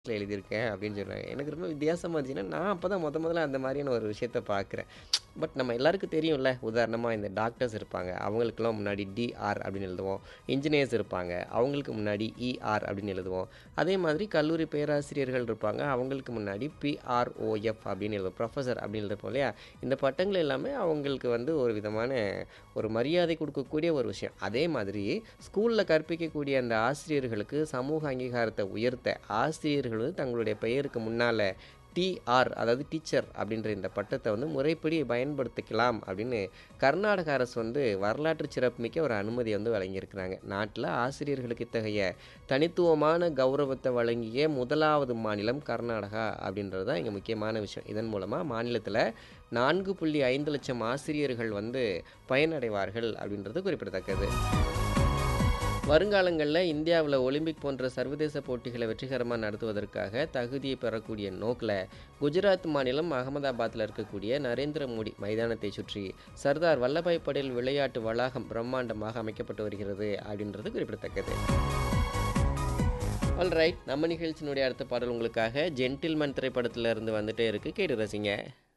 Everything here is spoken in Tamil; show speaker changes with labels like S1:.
S1: ல எழுதியிருக்கேன் அப்படின்னு சொல்றாங்க. எனக்கு ரொம்ப வித்தியாசமா இருந்துச்சுன்னா, நான் அப்ப தான் மொத மொதல்ல அந்த மாரியான ஒரு விஷயத்த பார்க்குறேன். பட் நம்ம எல்லாருக்கும் தெரியும்ல. உதாரணமா இந்த டாக்டர்ஸ் இருப்பாங்க. அவங்களுக்கெல்லாம் முன்னாடி டிஆர் அப்படின்னு எழுதுவோம். இன்ஜினியர்ஸ் இருப்பாங்க. அவங்களுக்கு முன்னாடி இஆர் அப்படின்னு எழுதுவோம். அதே மாதிரி கல்லூரி பேராசிரியர்கள் இருப்பாங்க. அவங்களுக்கு முன்னாடி பிஆர்ஓஎஃப் அப்படின்னு எழுதுவோம். ப்ரொஃபசர் அப்படின்னு எழுதிருப்போம் இல்லையா? இந்த பட்டங்கள் எல்லாமே அவங்களுக்கு வந்து ஒரு விதமான ஒரு மரியாதை குடுக்கக்கூடிய ஒரு விஷயம். அதே மாதிரி ஸ்கூல்ல கற்பிக்கக்கூடிய அந்த ஆசிரியர்களுக்கு சமூக அங்கீகாரத்த உயர்த்த ஆசிரியர்கள் வந்து தங்களுடைய பெயருக்கு முன்னால டிஆர் அதாவது டீச்சர் அப்படின்ற இந்த பட்டத்த வந்து முறைப்படி பயன்படுத்திக்கலாம் அப்படின்னு கர்நாடக அரசு வந்து வரலாற்று சிறப்புமிக்க ஒரு அனுமதிய வந்து வழங்கியிருக்கிறாங்க. நாட்ல ஆசிரியர்களுக்கு இத்தகைய தனித்துவமான கௌரவத்த வழங்கிய முதலாவது மாநிலம் கர்நாடகா அப்படின்றது தான் இங்க முக்கியமான விஷயம். இதன் மூலமா மாநிலத்தில 4.5 லட்சம் ஆசிரியர்கள் வந்து பயனடைவார்கள் அப்படின்றது குறிப்பிடத்தக்கது. வருங்காலங்கள்ல இந்தியாவுல ஒலிம்பிக் போன்ற சர்வதேச போட்டிகள வெற்றிகரமா நடத்துவதற்காக தகுதியை பெறக்கூடிய நோக்குல குஜராத் மாநிலம் அகமதாபாத்ல இருக்கக்கூடிய நரேந்திர மோடி மைதானத்தை சுற்றி சர்தார் வல்லபாய் படேல் விளையாட்டு வளாகம் பிரம்மாண்டமாக அமைக்கப்பட்டு வருகிறது அப்படின்றது குறிப்பிடத்தக்கது. ஆல்ரைட் நம்ம நிகழ்ச்சியினுடைய அடுத்த பாடல் உங்களுக்காக ஜென்டில்மேன் திரைப்படத்துல இருந்து வந்துட்டே இருக்கு. கேட்டு ரசிங்க.